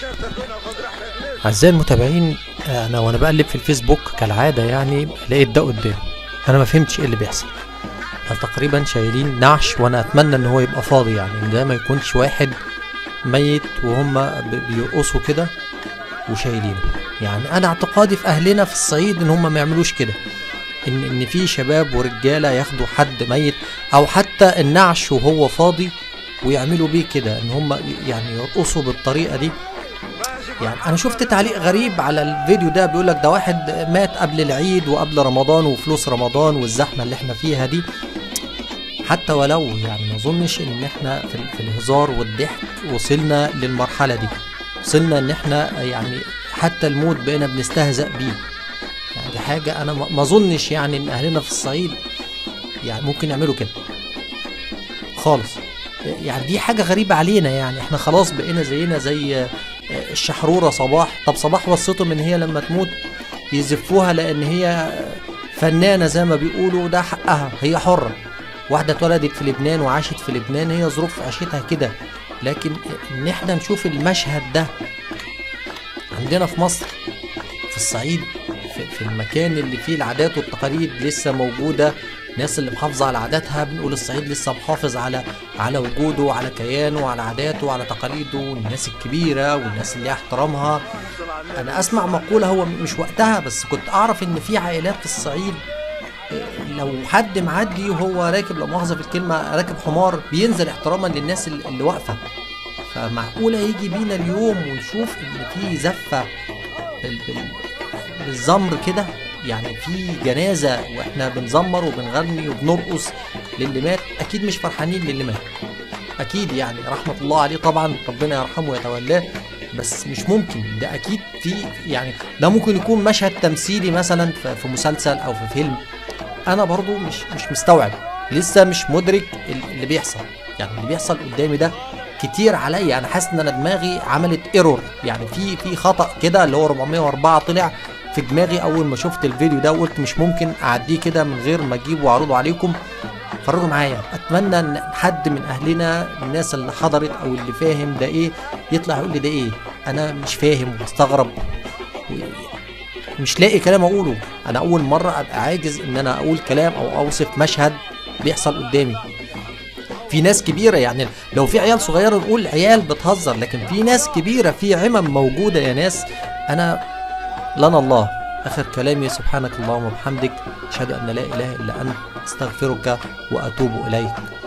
أعزائي المتابعين أنا وأنا بقلب في الفيسبوك كالعادة يعني لقيت ده قدامي أنا ما فهمتش إيه اللي بيحصل ده تقريبا شايلين نعش وأنا أتمنى إن هو يبقى فاضي يعني إن ده ما يكونش واحد ميت وهم ب- بيرقصوا كده وشايلينه يعني أنا اعتقادي في أهلنا في الصعيد إن هم ما يعملوش كده إن إن في شباب ورجالة ياخدوا حد ميت أو حتى النعش وهو فاضي ويعملوا بيه كده إن هم يعني يرقصوا بالطريقة دي يعني انا شفت تعليق غريب على الفيديو ده بيقول لك ده واحد مات قبل العيد وقبل رمضان وفلوس رمضان والزحمه اللي احنا فيها دي حتى ولو يعني ما اظنش ان احنا في, ال- في الهزار والضحك وصلنا للمرحله دي وصلنا ان احنا يعني حتى الموت بقينا بنستهزأ بيه يعني دي حاجه انا ما ما اظنش يعني ان اهلنا في الصعيد يعني ممكن يعملوا كده خالص يعني دي حاجه غريبه علينا يعني احنا خلاص بقينا زينا زي الشحرورة صباح طب صباح وصيتهم ان هي لما تموت يزفوها لان هي فنانة زي ما بيقولوا ده حقها هي حرة واحدة اتولدت في لبنان وعاشت في لبنان هي ظروف عيشتها كده لكن ان احنا نشوف المشهد ده عندنا في مصر في الصعيد في, في المكان اللي فيه العادات والتقاليد لسه موجودة الناس اللي محافظة على عاداتها بنقول الصعيد لسه محافظ على على وجوده وعلى كيانه وعلى عاداته وعلى تقاليده والناس الكبيرة والناس اللي ليها احترامها أنا أسمع مقولة هو مش وقتها بس كنت أعرف إن في عائلات في الصعيد إيه، لو حد معدي وهو راكب لا مؤاخذة في الكلمة راكب حمار بينزل احتراما للناس اللي اللي واقفة فمعقولة يجي بينا اليوم ونشوف إن في زفة بال- بال- بالزمر كده يعني في جنازة واحنا بنزمر وبنغني وبنرقص للي مات اكيد مش فرحانين للي مات اكيد يعني رحمة الله عليه طبعا ربنا يرحمه ويتولاه بس مش ممكن ده اكيد في يعني ده ممكن يكون مشهد تمثيلي مثلا في في مسلسل او في فيلم انا برضو مش مش مستوعب لسه مش مدرك ال- اللي بيحصل يعني اللي بيحصل قدامي ده كتير عليا انا حاسس ان انا دماغي عملت ايرور يعني في في خطا كده اللي هو 404 طلع في دماغي اول ما شفت الفيديو ده وقلت مش ممكن اعديه كده من غير ما اجيبه واعرضه عليكم اتفرجوا معايا اتمنى ان حد من اهلنا الناس اللي حضرت او اللي فاهم ده ايه يطلع يقول لي ده ايه انا مش فاهم ومستغرب و- مش لاقي كلام اقوله انا اول مره ابقى عاجز ان انا اقول كلام او اوصف مشهد بيحصل قدامي في ناس كبيره يعني لو في عيال صغيره نقول عيال بتهزر لكن في ناس كبيره في عمم موجوده يا ناس انا لنا الله اخر كلامي سبحانك اللهم وبحمدك اشهد ان لا اله الا انت استغفرك واتوب اليك